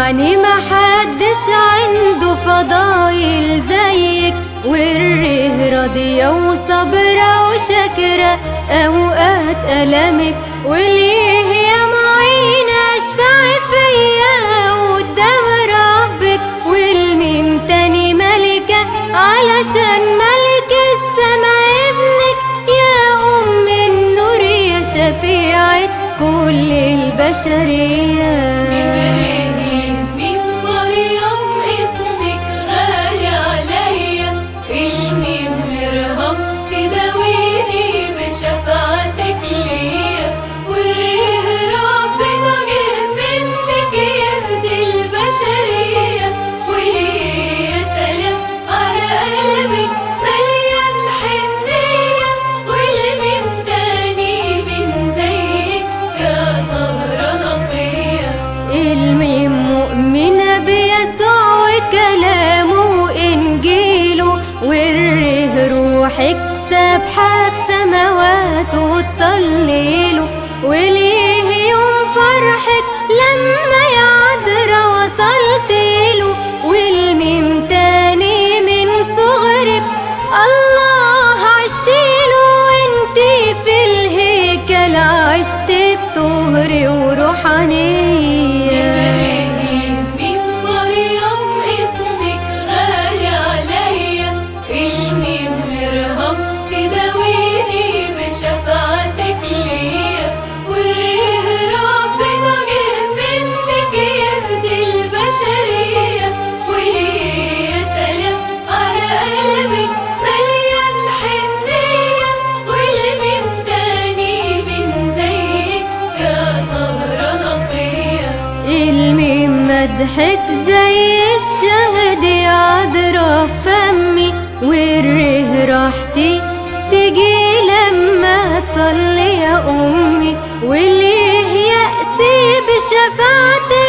يعني محدش عنده فضايل زيك والره راضية وصابرة وشاكرة أوقات ألمك وليه يا معين أشفعي فيا قدام ربك والميم تاني ملكة علشان ملك السما ابنك يا أم النور يا شفيعة كل البشرية إبراهيم من مريم اسمك غالي عليا الميم مرهم تداويني بشفاعتك ليا والريه ربنا جه منك يفدي البشرية وليه يا سلام على قلبك مليان حنية والميم تاني من زيك يا طهرة نقية الميم مؤمنة بيسوع وكلامه وإنجيله والره روحك سابحة في سماواته تصليله وليه يوم فرحك لما يا عذرا وصلتيله والميم تاني من صغرك الله عشتيله وانتي في الهيكل عشت بطهر وروحانية إبراهيم من مريم اسمك غالي عليا الميم مرهم تداويني بشفاعتك ليا والريه ربنا جه منك يفدي البشرية وليه يا سلام على قلبك مليان حنية والميم تاني من زيك يا طهرة نقية الميم مدحك زي الشهد عذرا فمي والره راحتي تجي لما تصلي يا أمي وليه يأسي بشفاعتك